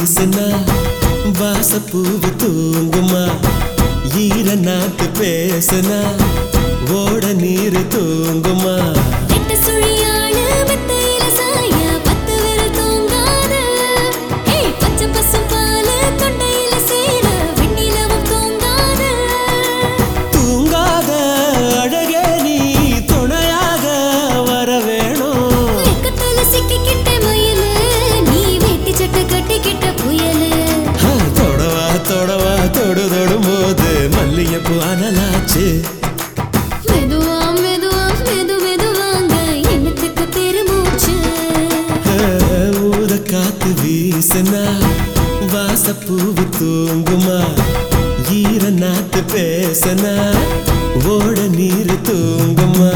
வீசுனா வாசப்பூவு தூங்குமா ஈர நாத்து பேசுனா ஓட நீர் தூங்குமா ரெட்ட சுழியாளு மெத்தையில சாய பத்து விரல் தூங்காது ஏய் பச்சை பசும்பாலு தொண்டையில சேர வெண்ணிலவும் தூங்காது தூங்காத அழகே நீ துணையாக வர வேணும் வெக்கத்துல சிக்கிக்கிட்ட மயிலு நீ வெட்டி சட்டை கட்டிக்கிட்ட புயலு ஆ, தொடவா தொடவா தொடு தொடும் போது மல்லிகைப்பூ அனலாச்சு மெதுவா மெதுவா மெது மெதுவாங்க எண்ணத்துக்கு பெருமூச்சு ஆ, ஊத காத்து வீசுனா வாசப்பூவு தூங்குமா ஈர நாத்து பேசனா ஓட நீர் தூங்குமா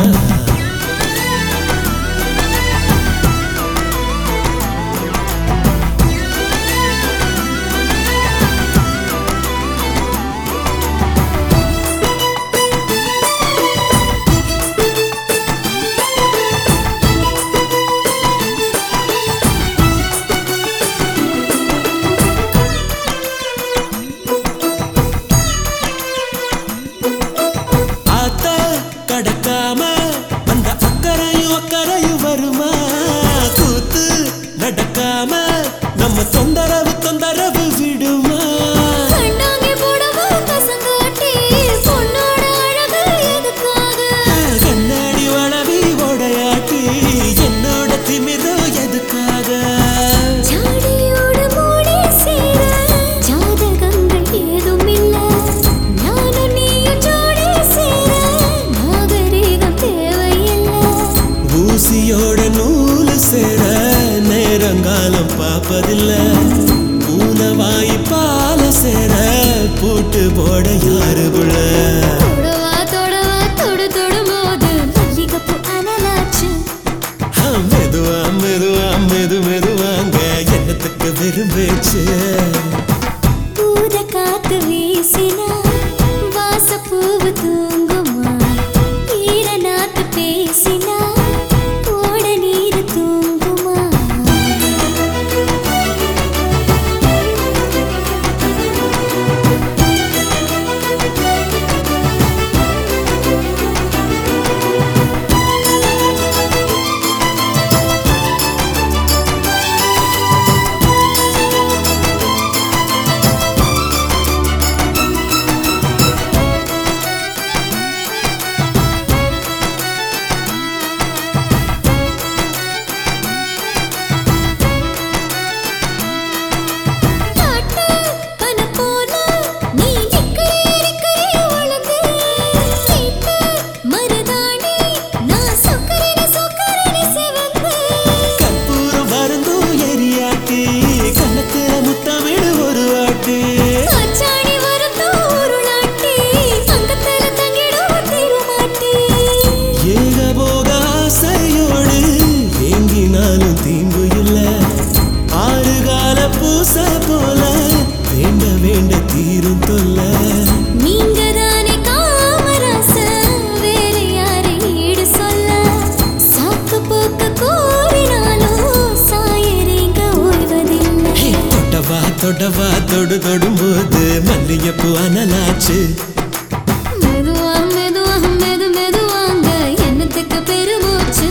ஆத்த கடக்காம அந்த அக்கறையும் அக்கறையும் வருமா கூத்து நடக்காம நம்ம தொந்தரவு தொந்தரவு விடுமா கண்ணாங்கி போடவா கசங்காட்டி பொண்ணோட அழகு எதுக்காக கண்ணாடி வளவி உடையாட்டி என்னோட திமிரோ எதுக்காக ஜாடியோடு மூடி சேர ஜாதகங்கள் ஏதும் இல்ல நானும் நீயும் ஜோடி சேர நாகரீகம் தேவையில்லை ஊசியோட நூலு சேர நேரங்காலம் பார்ப்பதில்ல பூனவாய் பால சேர பூட்டு போட யாரு புள்ள தொடவா தொடவா தொடு தொடும்போது மல்லிகைப்பூ அனலாச்சு ஆ, மெதுவா மெதுவா மெது மெதுவாங்க எண்ணத்துக்கு விரும்பேச்சு பூத காத்து வீசினா வாசப்பூவு தூங்குமா ஈர நாத்து பேசினா ஓட நீர் தூங்குமா காட்டு பன போல நீ நிக்கறே நிக்கறே வளர்ந்து சீட்டு மருதாணி நான் சொக்கரே சொக்கரே செவந்து கற்பூரம் வருந்தும் எரியாட்டி கண்ணத்துல முத்தமிழ் ஒரு வாட்டி அச்சாணி வருந்தோ உருளாட்டி அங்கத்துல தங்கிடும் திருமாட்டி ஏக போக ஆசையோடு ஏங்கினாலும் தீங்கு இல்ல ஆறு கால பூச போல வேண்ட வேண்ட தீரும் தொல்ல நீங்க தானே காமராச வேற யாரை ஈடு சொல்ல சாக்கு போக்கு கூறினாலும் சாயறீங்க ஓய்வதில்லை ஹே, தொட்டவா தொட்டவா தொடு தொடும்போது மல்லிகைப்பூ அனலாச்சு மெதுவா மெதுவா மெது மெதுவாங்க எண்ணத்துக்கு பெருமூச்சு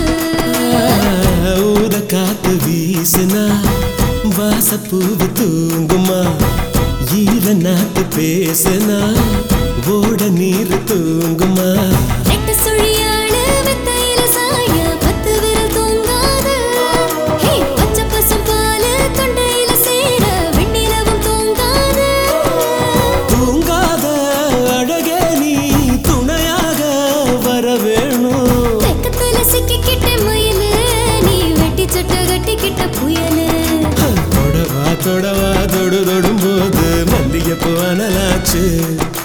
ஆ, ஊத காத்து வீசுனா வாசப்பூவு தூங்குமா ஈர நாத்து பேசுனா ஓட நீர் தூங்குமா ரெட்ட சுழியாளு மெத்தையில சாய பத்து விரல் தூங்காது ஹே பச்சை பசும்பாலு தொண்டையில சேர வெண்ணிலவும் தூங்காது தூங்காத அழகே நீ துணையாக வர வேணும் வெக்கத்துல சிக்கிக்கிட்ட மயிலு நீ வெட்டி சட்டை கட்டிக்கிட்ட புயலு தொடவா தொடவா தொடு தொடும்போது மல்லிகைப்பூ அனலாச்சு